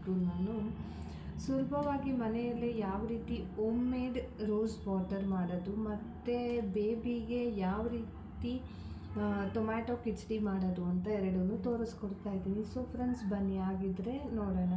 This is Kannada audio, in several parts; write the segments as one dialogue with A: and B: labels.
A: ಇವತ್ತು ನಾನು ಸುಲಭವಾಗಿ ಮನೆಯಲ್ಲೇ ಯಾವ ರೀತಿ ಓಮ್ ಮೇಡ್ ರೋಸ್ ವಾಟರ್ ಮಾಡೋದು ಮತ್ತು ಬೇಬಿಗೆ ಯಾವ ರೀತಿ ಟೊಮ್ಯಾಟೊ ಕಿಚಡಿ ಮಾಡೋದು ಅಂತ ಎರಡನ್ನೂ ತೋರಿಸ್ಕೊಡ್ತಾ ಇದ್ದೀನಿ ಸೊ ಫ್ರೆಂಡ್ಸ್ ಬನ್ನಿ ಆಗಿದ್ರೆ ನೋಡೋಣ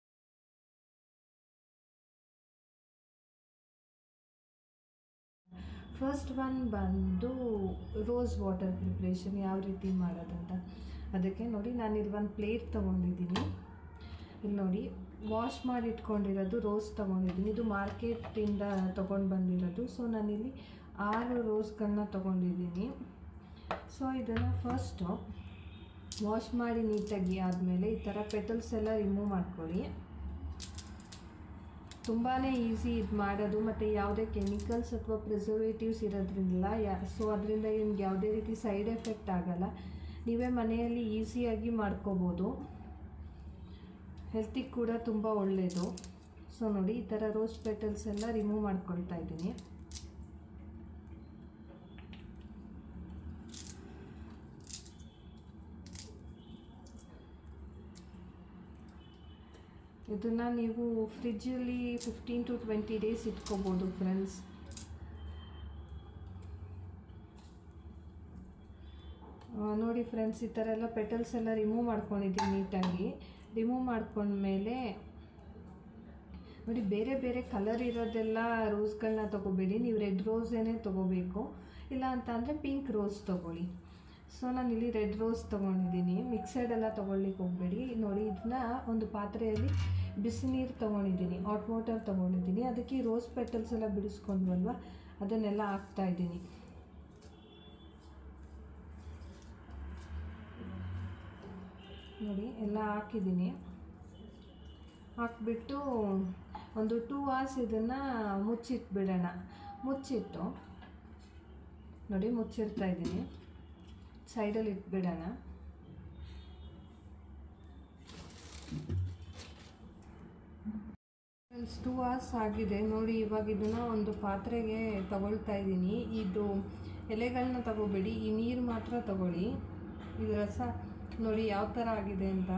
A: ಫಸ್ಟ್ ಒನ್ ಬಂದು ರೋಸ್ ವಾಟರ್ ಪ್ರಿಪ್ರೇಷನ್ ಯಾವ ರೀತಿ ಮಾಡೋದಂತ ಅದಕ್ಕೆ ನೋಡಿ ನಾನು ಇಲ್ಲಿ ಒಂದು ಪ್ಲೇಟ್ ತೊಗೊಂಡಿದ್ದೀನಿ ಇಲ್ಲಿ ನೋಡಿ ವಾಶ್ ಮಾಡಿ ಇಟ್ಕೊಂಡಿರೋದು ರೋಸ್ ತೊಗೊಂಡಿದ್ದೀನಿ ಇದು ಮಾರ್ಕೆಟಿಂದ ತೊಗೊಂಡು ಬಂದಿರೋದು ಸೊ ನಾನಿಲ್ಲಿ ಆರು ರೋಸ್ಗಳನ್ನ ತೊಗೊಂಡಿದ್ದೀನಿ ಸೊ ಇದನ್ನು ಫಸ್ಟು ವಾಶ್ ಮಾಡಿ ನೀಟಾಗಿ ಆದಮೇಲೆ ಈ ಥರ ಪೆಟಲ್ಸ್ ಎಲ್ಲ ರಿಮೂವ್ ಮಾಡ್ಕೊಳ್ಳಿ ತುಂಬಾ ಈಸಿ ಇದು ಮಾಡೋದು ಮತ್ತು ಯಾವುದೇ ಕೆಮಿಕಲ್ಸ್ ಅಥವಾ ಪ್ರಿಸರ್ವೇಟಿವ್ಸ್ ಇರೋದ್ರಿಂದ ಯಾ ಸೊ ಅದರಿಂದ ನಿಮ್ಗೆ ಯಾವುದೇ ರೀತಿ ಸೈಡ್ ಎಫೆಕ್ಟ್ ಆಗಲ್ಲ ನೀವೇ ಮನೆಯಲ್ಲಿ ಈಸಿಯಾಗಿ ಮಾಡ್ಕೋಬೋದು ಹೆಲ್ತಿಗೆ ಕೂಡ ತುಂಬ ಒಳ್ಳೆಯದು ಸೊ ನೋಡಿ ಈ ಥರ ರೋಸ್ ಪೆಟಲ್ಸ್ ಎಲ್ಲ ರಿಮೂವ್ ಮಾಡ್ಕೊಳ್ತಾ ಇದ್ದೀನಿ ಇದನ್ನು ನೀವು ಫ್ರಿಜ್ಜಲ್ಲಿ ಫಿಫ್ಟೀನ್ ಟು ಟ್ವೆಂಟಿ ಡೇಸ್ ಇಟ್ಕೋಬೋದು ಫ್ರೆಂಡ್ಸ್ ನೋಡಿ ಫ್ರೆಂಡ್ಸ್ ಈ ಥರ ಎಲ್ಲ ಪೆಟಲ್ಸ್ ಎಲ್ಲ ರಿಮೂವ್ ಮಾಡ್ಕೊಂಡಿದ್ದೀನಿ ನೀಟಾಗಿ ರಿಮೂವ್ ಮಾಡ್ಕೊಂಡ್ಮೇಲೆ ನೋಡಿ ಬೇರೆ ಬೇರೆ ಕಲರ್ ಇರೋದೆಲ್ಲ ರೋಸ್ಗಳನ್ನ ತೊಗೋಬೇಡಿ ನೀವು ರೆಡ್ ರೋಸೇನೆ ತೊಗೋಬೇಕು ಇಲ್ಲ ಅಂತ ಅಂದರೆ ಪಿಂಕ್ ರೋಸ್ ತೊಗೊಳ್ಳಿ ಸೊ ನಾನು ಇಲ್ಲಿ ರೆಡ್ ರೋಸ್ ತೊಗೊಂಡಿದ್ದೀನಿ ಮಿಕ್ಸೆಡ್ ಎಲ್ಲ ತೊಗೊಳ್ಲಿಕ್ಕೆ ಹೋಗಬೇಡಿ ನೋಡಿ ಇದನ್ನ ಒಂದು ಪಾತ್ರೆಯಲ್ಲಿ ಬಿಸಿ ನೀರು ತೊಗೊಂಡಿದ್ದೀನಿ ಹಾಟ್ ವಾಟರ್ ತೊಗೊಂಡಿದ್ದೀನಿ ಅದಕ್ಕೆ ಈ ರೋಸ್ ಪೆಟಲ್ಸ್ ಎಲ್ಲ ಬಿಡಿಸ್ಕೊಂಡ್ವಲ್ವ ಅದನ್ನೆಲ್ಲ ಹಾಕ್ತಾ ಇದ್ದೀನಿ ನೋಡಿ ಎಲ್ಲ ಹಾಕಿದ್ದೀನಿ ಹಾಕ್ಬಿಟ್ಟು ಒಂದು ಟೂ ಅವರ್ಸ್ ಇದನ್ನು ಮುಚ್ಚಿಟ್ಬಿಡೋಣ ಮುಚ್ಚಿಟ್ಟು ನೋಡಿ ಮುಚ್ಚಿಡ್ತಾ ಇದ್ದೀನಿ ಸೈಡಲ್ಲಿ ಇಟ್ಬಿಡೋಣ ಟೂ ಅವರ್ಸ್ ಆಗಿದೆ ನೋಡಿ ಇವಾಗ ಇದನ್ನು ಒಂದು ಪಾತ್ರೆಗೆ ತಗೊಳ್ತಾ ಇದ್ದೀನಿ ಇದು ಎಲೆಗಳನ್ನ ತಗೋಬೇಡಿ ಈ ನೀರು ಮಾತ್ರ ತಗೊಳ್ಳಿ ಇದು ರಸ ನೋಡಿ ಯಾವ ಥರ ಆಗಿದೆ ಅಂತ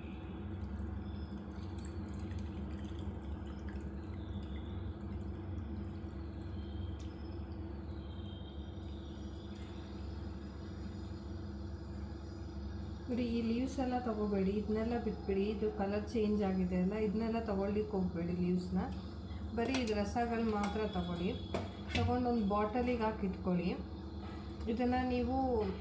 A: ನೋಡಿ ಈ ಲೀವ್ಸ್ ಎಲ್ಲ ತೊಗೋಬೇಡಿ ಇದನ್ನೆಲ್ಲ ಬಿಟ್ಬಿಡಿ ಇದು ಕಲರ್ ಚೇಂಜ್ ಆಗಿದೆ ಅಲ್ಲ ಇದನ್ನೆಲ್ಲ ತೊಗೊಳ್ಲಿಕ್ಕೆ ಹೋಗಬೇಡಿ ಲೀವ್ಸ್ನ ಬರೀ ಇದು ರಸಗಳು ಮಾತ್ರ ತಗೊಳ್ಳಿ ತೊಗೊಂಡು ಒಂದು ಬಾಟಲಿಗೆ ಹಾಕಿ ಇಟ್ಕೊಳ್ಳಿ ಇದನ್ನು ನೀವು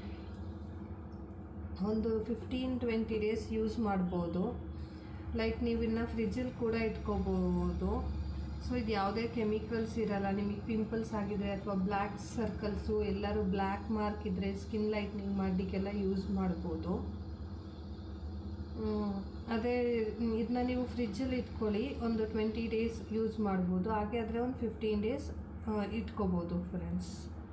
A: ಒಂದು ಫಿಫ್ಟೀನ್ ಟ್ವೆಂಟಿ ಡೇಸ್ ಯೂಸ್ ಮಾಡ್ಬೋದು ಲೈಕ್ ನೀವು ಇನ್ನು ಫ್ರಿಜ್ಜಲ್ಲಿ ಕೂಡ ಇಟ್ಕೋಬೋದು ಸೊ ಇದು ಯಾವುದೇ ಕೆಮಿಕಲ್ಸ್ ಇರಲ್ಲ ನಿಮಗೆ ಪಿಂಪಲ್ಸ್ ಆಗಿದ್ರೆ ಅಥವಾ ಬ್ಲ್ಯಾಕ್ ಸರ್ಕಲ್ಸು ಎಲ್ಲರೂ ಬ್ಲ್ಯಾಕ್ ಮಾರ್ಕ್ ಇದ್ದರೆ ಸ್ಕಿನ್ ಲೈಟ್ನಿಂಗ್ ಮಾಡಲಿಕ್ಕೆಲ್ಲ ಯೂಸ್ ಮಾಡ್ಬೋದು ಅದೇ ಇದನ್ನ ನೀವು ಫ್ರಿಜ್ಜಲ್ಲಿ ಇಟ್ಕೊಳ್ಳಿ ಒಂದು ಟ್ವೆಂಟಿ ಡೇಸ್ ಯೂಸ್ ಮಾಡ್ಬೋದು ಹಾಗೆ ಆದರೆ ಒಂದು ಫಿಫ್ಟೀನ್ ಡೇಸ್ ಇಟ್ಕೋಬೋದು ಫ್ರೆಂಡ್ಸ್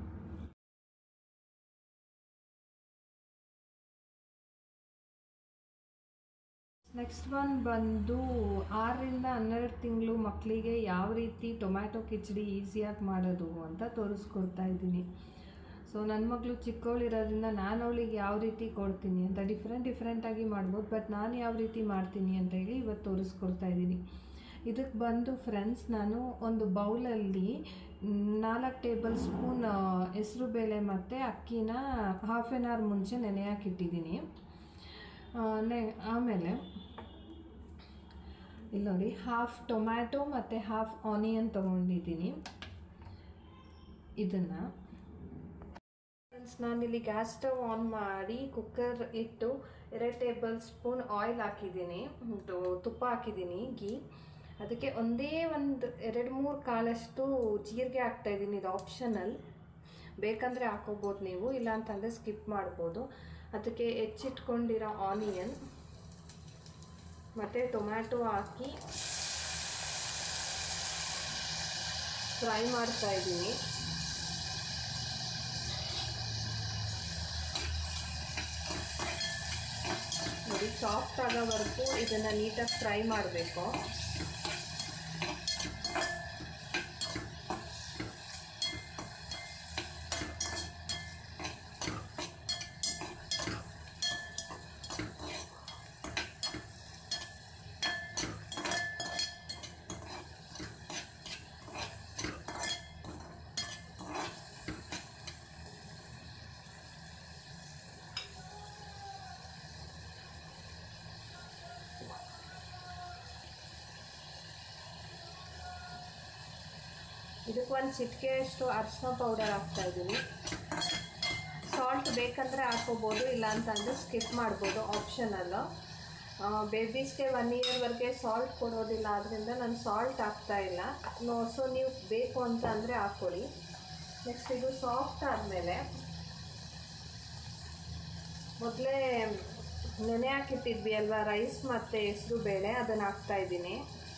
A: ನೆಕ್ಸ್ಟ್ ಒನ್ ಬಂದು ಆರರಿಂದ ಹನ್ನೆರಡು ತಿಂಗಳು ಮಕ್ಕಳಿಗೆ ಯಾವ ರೀತಿ ಟೊಮ್ಯಾಟೊ ಕಿಚಡಿ ಈಸಿಯಾಗಿ ಮಾಡೋದು ಅಂತ ತೋರಿಸ್ಕೊಡ್ತಾ ಇದ್ದೀನಿ ಸೊ ನನ್ನ ಮಗಳು ಚಿಕ್ಕವಳಿರೋದ್ರಿಂದ ನಾನು ಅವಳಿಗೆ ಯಾವ ರೀತಿ ಕೊಡ್ತೀನಿ ಅಂತ ಡಿಫ್ರೆಂಟ್ ಡಿಫ್ರೆಂಟಾಗಿ ಮಾಡ್ಬೋದು ಬಟ್ ನಾನು ಯಾವ ರೀತಿ ಮಾಡ್ತೀನಿ ಅಂತ ಹೇಳಿ ಇವತ್ತು ತೋರಿಸ್ಕೊಡ್ತಾ ಇದ್ದೀನಿ ಇದಕ್ಕೆ ಬಂದು ಫ್ರೆಂಡ್ಸ್ ನಾನು ಒಂದು ಬೌಲಲ್ಲಿ ನಾಲ್ಕು ಟೇಬಲ್ ಸ್ಪೂನ್ ಹೆಸರು ಬೇಳೆ ಮತ್ತು ಅಕ್ಕಿನ ಹಾಫ್ ಆನ್ ಅವರ್ ಮುಂಚೆ ನೆನೆ ಹಾಕಿಟ್ಟಿದ್ದೀನಿ ನೆ ಆಮೇಲೆ ಇಲ್ಲಿ ನೋಡಿ ಹಾಫ್ ಟೊಮ್ಯಾಟೊ ಮತ್ತು ಹಾಫ್ ಆನಿಯನ್ ತೊಗೊಂಡಿದ್ದೀನಿ ಇದನ್ನು ಫ್ರೆಂಡ್ಸ್ ನಾನಿಲ್ಲಿ ಗ್ಯಾಸ್ ಸ್ಟವ್ ಆನ್ ಮಾಡಿ ಕುಕ್ಕರ್ ಇಟ್ಟು ಎರಡು ಟೇಬಲ್ ಸ್ಪೂನ್ ಆಯಿಲ್ ಹಾಕಿದ್ದೀನಿ ಇದು ತುಪ್ಪ ಹಾಕಿದ್ದೀನಿ ಗೀ ಅದಕ್ಕೆ ಒಂದೇ ಒಂದು ಎರಡು ಮೂರು ಕಾಳಷ್ಟು ಜೀರಿಗೆ ಹಾಕ್ತಾಯಿದ್ದೀನಿ ಇದು ಆಪ್ಷನಲ್ ಬೇಕಂದರೆ ಹಾಕೋಬೋದು ನೀವು ಇಲ್ಲ ಅಂತಂದರೆ ಸ್ಕಿಪ್ ಮಾಡ್ಬೋದು ಅದಕ್ಕೆ ಹೆಚ್ಚಿಟ್ಕೊಂಡಿರೋ ಆನಿಯನ್ ಮತ್ತು ಟೊಮ್ಯಾಟೊ ಹಾಕಿ ಫ್ರೈ ಮಾಡ್ತಾ ಇದ್ದೀನಿ ನೋಡಿ ಸಾಫ್ಟ್ ಆಗೋವರೆಗೂ ಇದನ್ನು ನೀಟಾಗಿ ಫ್ರೈ ಮಾಡಬೇಕು ಇದಕ್ಕೆ ಒಂದು ಚಿಟಿಕೆಯಷ್ಟು ಅರಿಶಿನ ಪೌಡರ್ ಹಾಕ್ತಾ ಇದ್ದೀನಿ ಸಾಲ್ಟ್ ಬೇಕಂದರೆ ಹಾಕೋಬೋದು ಇಲ್ಲ ಅಂತಂದರೆ ಸ್ಕಿಪ್ ಮಾಡ್ಬೋದು ಆಪ್ಷನಲ್ಲು ಬೇಬೀಸ್ಗೆ ಒನ್ ಇಯರ್ವರೆಗೆ ಸಾಲ್ಟ್ ಕೊಡೋದಿಲ್ಲ ಆದ್ದರಿಂದ ನಾನು ಸಾಲ್ಟ್ ಹಾಕ್ತಾ ಇಲ್ಲ ನೋ ಸೊ ನೀವು ಬೇಕು ಅಂತ ಅಂದರೆ ಹಾಕ್ಕೊಳ್ಳಿ ನೆಕ್ಸ್ಟ್ ಇದು ಸಾಫ್ಟ್ ಆದಮೇಲೆ ಮೊದಲೇ ನೆನೆ ಹಾಕಿಟ್ಟಿದ್ವಿ ಅಲ್ವಾ ರೈಸ್ ಮತ್ತು ಹೆಸರು ಬೇಳೆ ಅದನ್ನು ಹಾಕ್ತಾ ಇದ್ದೀನಿ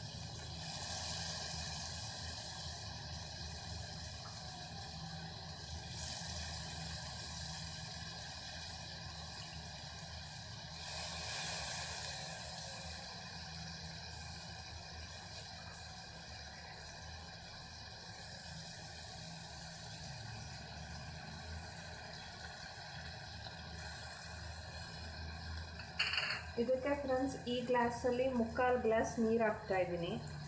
A: ಇದಕ್ಕೆ ಫ್ರೆಂಡ್ಸ್ ಈ ಗ್ಲಾಸಲ್ಲಿ ಮುಕ್ಕಾಲು ಗ್ಲಾಸ್ ನೀರು ಹಾಕ್ತಾ ಇದ್ದೀನಿ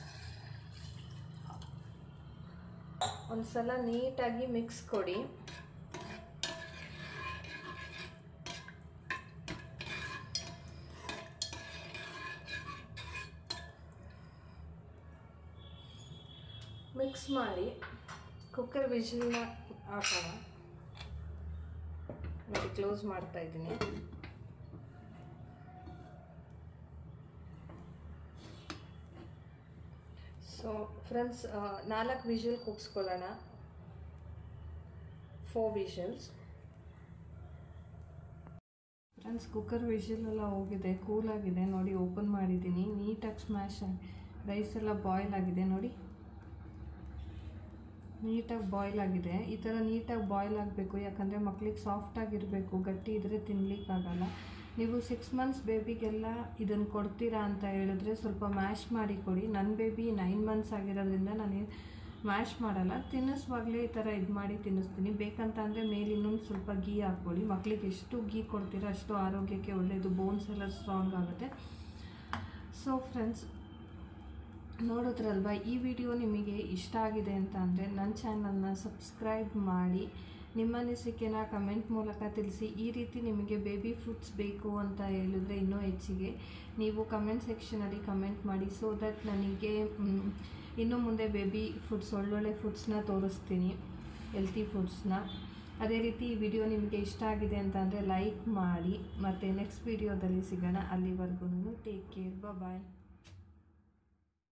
A: ಒಂದ್ಸಲ ನೀಟಾಗಿ ಮಿಕ್ಸ್ ಕೊಡಿ ಮಿಕ್ಸ್ ಮಾಡಿ ಕುಕ್ಕರ್ ವಿಜಿಲ್ನ ಹಾಕೋಣ ನೋಡಿ ಕ್ಲೋಸ್ ಮಾಡ್ತಾ ಇದ್ದೀನಿ ಸೊ ಫ್ರೆಂಡ್ಸ್ ನಾಲ್ಕು ವಿಷಲ್ ಕೂಗ್ಸ್ಕೊಳ್ಳೋಣ four whistles friends cooker whistle ಎಲ್ಲ ಹೋಗಿದೆ ಕೂಲಾಗಿದೆ ನೋಡಿ ಓಪನ್ ಮಾಡಿದ್ದೀನಿ ನೀಟಾಗಿ ಸ್ಮ್ಯಾಶ್ ಆಗಿ ರೈಸ್ ಎಲ್ಲ ಬಾಯ್ಲ್ ಆಗಿದೆ ನೋಡಿ ನೀಟಾಗಿ ಬಾಯ್ಲ್ ಆಗಿದೆ ಈ ಥರ ನೀಟಾಗಿ ಬಾಯ್ಲ್ ಆಗಬೇಕು ಯಾಕಂದರೆ ಮಕ್ಳಿಗೆ ಸಾಫ್ಟಾಗಿರಬೇಕು ಗಟ್ಟಿ ಇದ್ದರೆ ತಿನ್ನಲಿಕ್ಕಾಗಲ್ಲ ನೀವು ಸಿಕ್ಸ್ ಮಂತ್ಸ್ ಬೇಬಿಗೆಲ್ಲ ಇದನ್ನು ಕೊಡ್ತೀರಾ ಅಂತ ಹೇಳಿದ್ರೆ ಸ್ವಲ್ಪ ಮ್ಯಾಶ್ ಮಾಡಿ ಕೊಡಿ ನನ್ನ ಬೇಬಿ ನೈನ್ ಮಂತ್ಸ್ ಆಗಿರೋದ್ರಿಂದ ನಾನು ಮ್ಯಾಶ್ ಮಾಡಲ್ಲ ತಿನ್ನಿಸುವಾಗಲೇ ಈ ಥರ ಇದು ಮಾಡಿ ತಿನ್ನಿಸ್ತೀನಿ ಬೇಕಂತ ಅಂದರೆ ಮೇಲೆ ಇನ್ನೊಂದು ಸ್ವಲ್ಪ ಗೀ ಹಾಕ್ಕೊಳ್ಳಿ ಮಕ್ಕಳಿಗೆ ಎಷ್ಟು ಗೀ ಕೊಡ್ತೀರಾ ಅಷ್ಟು ಆರೋಗ್ಯಕ್ಕೆ ಒಳ್ಳೆಯದು ಬೋನ್ಸ್ ಎಲ್ಲ ಸ್ಟ್ರಾಂಗ್ ಆಗುತ್ತೆ ಸೊ ಫ್ರೆಂಡ್ಸ್ ನೋಡಿದ್ರಲ್ವ ಈ ವಿಡಿಯೋ ನಿಮಗೆ ಇಷ್ಟ ಆಗಿದೆ ಅಂತ ಅಂದರೆ ನನ್ನ ಚಾನಲ್ನ ಸಬ್ಸ್ಕ್ರೈಬ್ ಮಾಡಿ ನಿಮ್ಮ ಅನಿಸಿಕೆನ ಕಮೆಂಟ್ ಮೂಲಕ ತಿಳಿಸಿ ಈ ರೀತಿ ನಿಮಗೆ ಬೇಬಿ ಫುಡ್ಸ್ ಬೇಕು ಅಂತ ಹೇಳಿದ್ರೆ ಇನ್ನೂ ಹೆಚ್ಚಿಗೆ ನೀವು ಕಮೆಂಟ್ ಸೆಕ್ಷನಲ್ಲಿ ಕಮೆಂಟ್ ಮಾಡಿ ಸೊ ದಟ್ ನನಗೆ ಮ್, ಇನ್ನು ಮುಂದೆ ಬೇಬಿ ಫುಡ್ಸ್ ಒಳ್ಳೊಳ್ಳೆ ಫುಡ್ಸ್ನ ತೋರಿಸ್ತೀನಿ ಹೆಲ್ತಿ ಫುಡ್ಸ್ನ ಅದೇ ರೀತಿ ಈ ವಿಡಿಯೋ ನಿಮಗೆ ಇಷ್ಟ ಆಗಿದೆ ಅಂತ ಅಂದರೆ ಲೈಕ್ ಮಾಡಿ ಮತ್ತು ನೆಕ್ಸ್ಟ್ ವಿಡಿಯೋದಲ್ಲಿ ಸಿಗೋಣ ಅಲ್ಲಿವರೆಗೂ ಟೇಕ್ ಕೇರ್ ಬಾಯ್